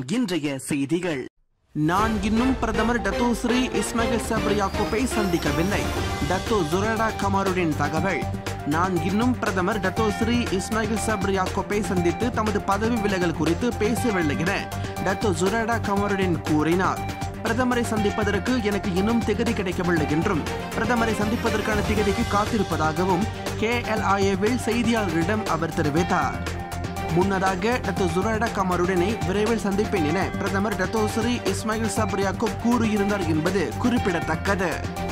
இன்றைய செய்திகள் நான் இன்னும் பிரதமர் டத்தோ ஸ்ரீ இஸ்மாயில் சப்ரியா கோப்பை சந்திக்கவில்லை டத்தோ ஜுரேடா கமாருடன் தகவல் நான் இன்னும் பிரதமர் டத்தோ ஸ்ரீ இஸ்மாயில் சப்ரியா கோப்பை சந்தித்து தமது பதவி விலகல் குறித்து பேசவில்லை என டத்தோ ஜுரேடா கமாருடன் கூறினார் பிரதமரை சந்திப்பதற்கு எனக்கு இன்னும் திகதி கிடைக்கவில்லை என்றும் பிரதமரை சந்திப்பதற்கான திகதிக்கு காத்திருப்பதாகவும் கேஎல்ஐஏவில் செய்தியாளர்களிடம் அவர் தெரிவித்தார் முன்னதாக டத்தோ ஜுரேடா கமருடனை விரைவில் சந்திப்பேன் என பிரதமர் டத்தோ ஸ்ரீ இஸ்மாயில் சப்ரியாக்கோப் கூறியிருந்தார் என்பது குறிப்பிடத்தக்கது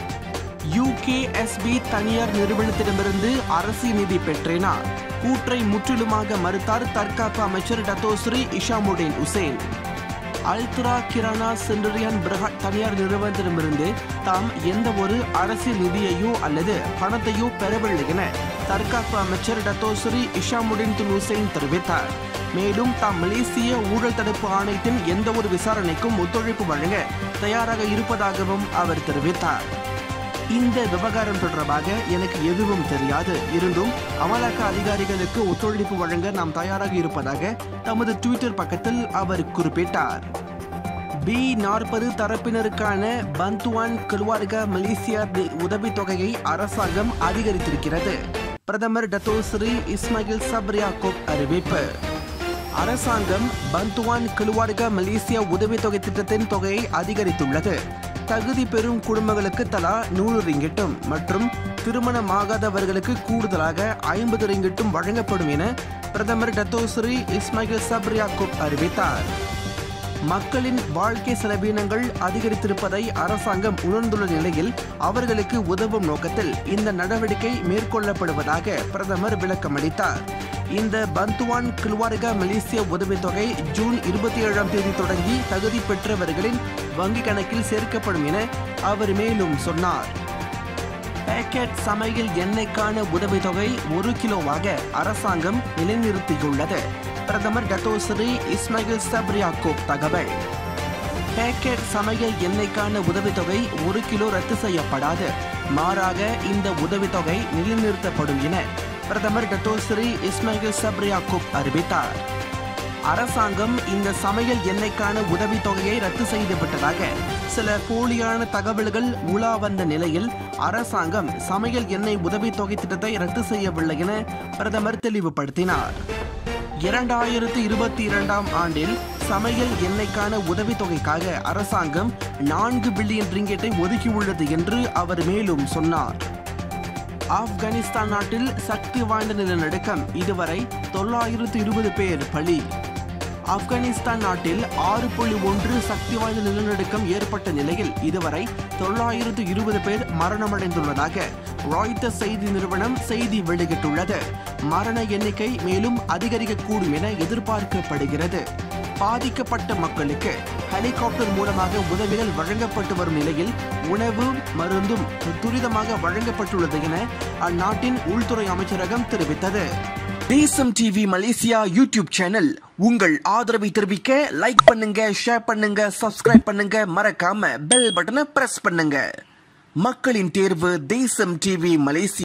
யூகேஎஸ்பி தனியார் நிறுவனத்திடமிருந்து அரசு நிதி பெற்றேனா கூற்றை முற்றிலுமாக மறுத்தார் தற்காப்பு அமைச்சர் Dato Sri Hishammuddin Hussein Althura Kirana Sendirian Berhad தனியார் நிறுவனத்திடமிருந்து தாம் எந்த ஒரு அரசியல் நிதியையோ அல்லது பணத்தையோ பெறவில்லை என தற்காப்பு அமைச்சர் டத்தோஸ்ரீ இஷாமுடின் துன் ஹுசைன் தெரிவித்தார் மேலும் தாம் மலேசிய ஊழல் தடுப்பு ஆணையத்தின் எந்த ஒரு விசாரணைக்கும் ஒத்துழைப்பு வழங்க தயாராக இருப்பதாகவும் அவர் தெரிவித்தார் இந்த விவகாரம் தொடர்பாக எனக்கு எதுவும் தெரியாது இருந்தும் அமலாக்க அதிகாரிகளுக்கு ஒத்துழைப்பு வழங்க நாம் தயாராக இருப்பதாக தமது ட்விட்டர் பக்கத்தில் அவர் குறிப்பிட்டார் பி நாற்பது தரப்பினருக்கான பந்துவான் கல்வார்கா மலேசியா உதவித்தொகையை அரசாங்கம் அதிகரித்திருக்கிறது பிரதமர் Dato Sri Ismail Sabri Yaakob அறிவிப்பு அரசாங்கம் பந்துவான் கலுவார்கா மலேசியா உதவித்தொகை திட்டத்தின் தொகையை அதிகரித்துள்ளது தகுதி பெறும் குடும்பங்களுக்கு தலா நூறு ரிங்கிட்டும் மற்றும் திருமணமாகாதவர்களுக்கு கூடுதலாக ஐம்பது ரிங்கிட்டும் வழங்கப்படும் என பிரதமர் டத்தோஸ்ரீ இஸ்மாயில் சப்ரியாக்கூப் அறிவித்தார் மக்களின் வாழ்க்கை செலவினங்கள் அதிகரித்திருப்பதை அரசாங்கம் உணர்ந்துள்ள நிலையில் அவர்களுக்கு உதவும் நோக்கத்தில் இந்த நடவடிக்கை மேற்கொள்ளப்படுவதாக பிரதமர் விளக்கமளித்தார் இந்த பந்துவான் கில்வார்கா மலேசிய உதவித்தொகை ஜூன் இருபத்தி ஏழாம் தேதி தொடங்கி தகுதி பெற்றவர்களின் வங்கிக் கணக்கில் சேர்க்கப்படும் என அவர் மேலும் சொன்னார் பேக்கெட் சமையல் எண்ணெய்க்கான உதவித்தொகை ஒரு கிலோவாக அரசாங்கம் நிலைநிறுத்தியுள்ளது பிரதமர் டத்தோஸ்ரீ இஸ்மாயில் சப்ரியாக்கோப் தகவல் பேக்கெட் சமையல் எண்ணெய்க்கான உதவித்தொகை ஒரு கிலோ ரத்து செய்யப்படாது மாறாக இந்த உதவித்தொகை நிலைநிறுத்தப்படும் என பிரதமர் டத்தோஸ்ரீ இஸ்மாயில் சப்ரியாக்கோப் அறிவித்தார் அரசாங்கம் இந்த சமையல் எண்ணெய்க்கான உதவித்தொகையை ரத்து செய்துவிட்டதாக சில போலியான தகவல்கள் உலா வந்த நிலையில் அரசாங்கம் சமையல் எண்ணெய் உதவித்தொகை திட்டத்தை ரத்து செய்யவில்லை என பிரதமர் தெளிவுபடுத்தினார் இரண்டாயிரத்து இருபத்தி இரண்டாம் ஆண்டில் சமையல் எண்ணெய்க்கான உதவித்தொகைக்காக அரசாங்கம் நான்கு பில்லியன் ரிங்கெட்டை ஒதுக்கியுள்ளது என்று அவர் மேலும் சொன்னார் ஆப்கானிஸ்தான் நாட்டில் சக்தி வாய்ந்த நிலநடுக்கம் இதுவரை தொள்ளாயிரத்து இருபது பேர் பலி ஆப்கானிஸ்தான் நாட்டில் ஆறு புள்ளி ஒன்று சக்தி வாய்ந்த நிலநடுக்கம் ஏற்பட்ட நிலையில் இதுவரை தொள்ளாயிரத்து இருபது பேர் மரணமடைந்துள்ளதாக ராய்டர் செய்தி நிறுவனம் செய்தி வெளியிட்டுள்ளது மரண எண்ணிக்கை மேலும் அதிகரிக்கக்கூடும் என எதிர்பார்க்கப்படுகிறது பாதிக்கப்பட்ட மக்களுக்கு ஹெலிகாப்டர் மூலமாக உதவிகள் வழங்கப்பட்டு வரும் நிலையில் உணவு மருந்தும் துரிதமாக வழங்கப்பட்டுள்ளது என அந்நாட்டின் உள்துறை அமைச்சரகம் தெரிவித்தது தேசம் டிவி மலேசியா யூடியூப் சேனல் உங்கள் ஆதரவை தெரிவிக்க லைக் பண்ணுங்க ஷேர் பண்ணுங்க சப்ஸ்கிரைப் பண்ணுங்க மறக்காம பெல் பட்டனை பிரஸ் பண்ணுங்க மக்களின் தேர்வு தேசம் டிவி மலேசியா